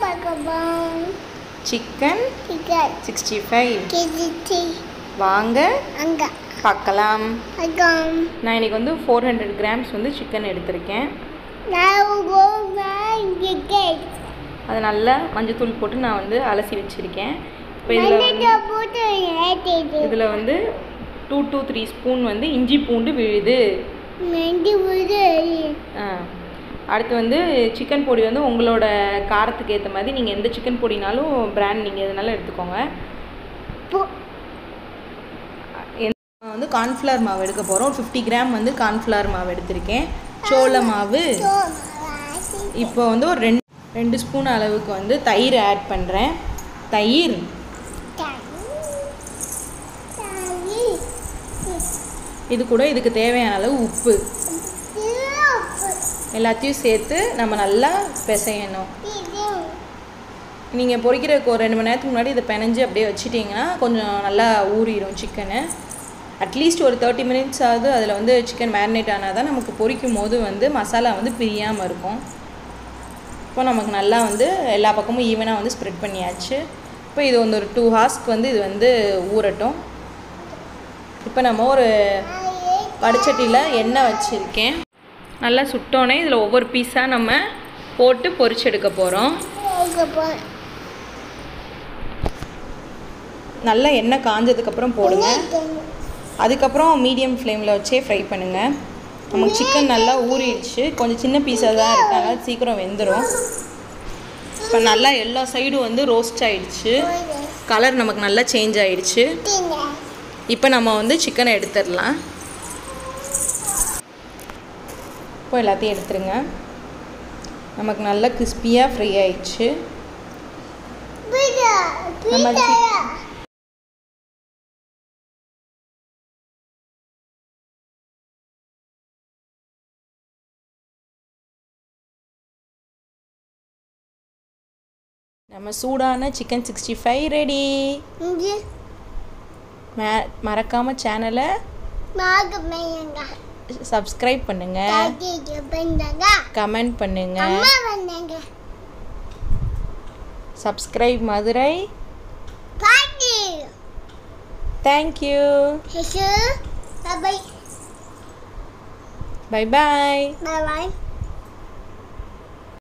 பார்க்கலாம் chicken chicken sixty five KG வாங்க அங்க பார்க்கலாம் அகம் நான் இன்னைக்கு வந்து ஃபோர் ஹண்ட்ரட் கிராம்ஸ் வந்து சிக்கன் எடுத்திருக்கேன் நான் கோவன் கிரிக்கெட் அதை நல்லா மஞ்சத்தூள் போட்டு நான் வந்து அலசி வச்சுருக்கேன் இப்போ இதில் வந்து மண்ணிட்ட போட்டு ஏற்றிட்டு இதில் வந்து டூ டூ த்ரீ ஸ்பூன் வந்து இஞ்சி பூண்டு விழுது மெண்டி விடு ஆ. அடுத்து வந்து சிக்கன் பொடி வந்து உங்களோட காரத்துக்கு ஏற்ற மாதிரி நீங்கள் எந்த சிக்கன் பொடினாலும் பிராண்ட் நீங்கள் எதுனாலும் எடுத்துக்கோங்க நான் வந்து கார்ன்ஃப்ளவர் மாவு எடுக்க போகிறோம் ஃபிஃப்டி கிராம் வந்து கார்ன்ஃப்ளவர் மாவு எடுத்திருக்கேன் சோள மாவு இப்போ வந்து ஒரு ரெண்டு ரெண்டு ஸ்பூன் அளவுக்கு வந்து தயிர் ஆட் பண்ணுறேன் தயிர் இது கூட இதுக்கு தேவையான அளவு உப்பு எல்லாத்தையும் சேர்த்து நம்ம நல்லா பிசையணும் நீங்கள் பொரிக்கிறதுக்கு ஒரு ரெண்டு மணி நேரத்துக்கு முன்னாடி இதை பிணைஞ்சு அப்படியே வச்சிட்டிங்கன்னா கொஞ்சம் நல்லா ஊறிடும் சிக்கனு அட்லீஸ்ட் ஒரு தேர்ட்டி மினிட்ஸ் ஆகுது அதில் வந்து சிக்கன் மேரினேட் ஆனால் தான் நமக்கு பொரிக்கும் போது வந்து மசாலா வந்து பிரியாமல் இருக்கும் இப்போ நமக்கு நல்லா வந்து எல்லா பக்கமும் ஈவனாக வந்து ஸ்ப்ரெட் பண்ணியாச்சு இப்போ இது வந்து ஒரு டூ ஹார்ஸ்க்கு வந்து இது வந்து ஊறட்டும் இப்போ நம்ம ஒரு வடச்சட்டியில் எண்ணெய் வச்சுருக்கேன் நல்லா சுட்டோன்னே இதில் ஒவ்வொரு பீஸாக நம்ம போட்டு பொரிச்சு எடுக்க போகிறோம் நல்லா எண்ணெய் காஞ்சதுக்கப்புறம் போடுங்க அதுக்கப்புறம் மீடியம் ஃப்ளேமில் வச்சே ஃப்ரை பண்ணுங்கள் நமக்கு சிக்கன் நல்லா ஊறிடுச்சு கொஞ்சம் சின்ன பீஸாக தான் இருக்கு அதனால் சீக்கிரம் வெந்துடும் இப்போ நல்லா எல்லா சைடும் வந்து ரோஸ்ட் ஆயிடுச்சு கலர் நமக்கு நல்லா சேஞ்ச் ஆயிடுச்சு இப்போ நம்ம வந்து சிக்கனை எடுத்துடலாம் இப்போ எல்லாத்தையும் எடுத்துருங்க நமக்கு நல்லா கிறிஸ்பியாக ஃப்ரை ஆயிடுச்சு நம்ம சிக்- நம்ம சூடான சிக்கன் சிக்ஸ்டி ஃபைவ் ரெடி மறக்காம சேனலை சப்ஸ்கிரைப் பண்ணுங்க கமெண்ட் பண்ணுங்க அம்மா வந்தாங்க சப்ஸ்கிரைப் மதுரை பாட்டி தேங்க்யூ ஹெசு bye bye bye bye by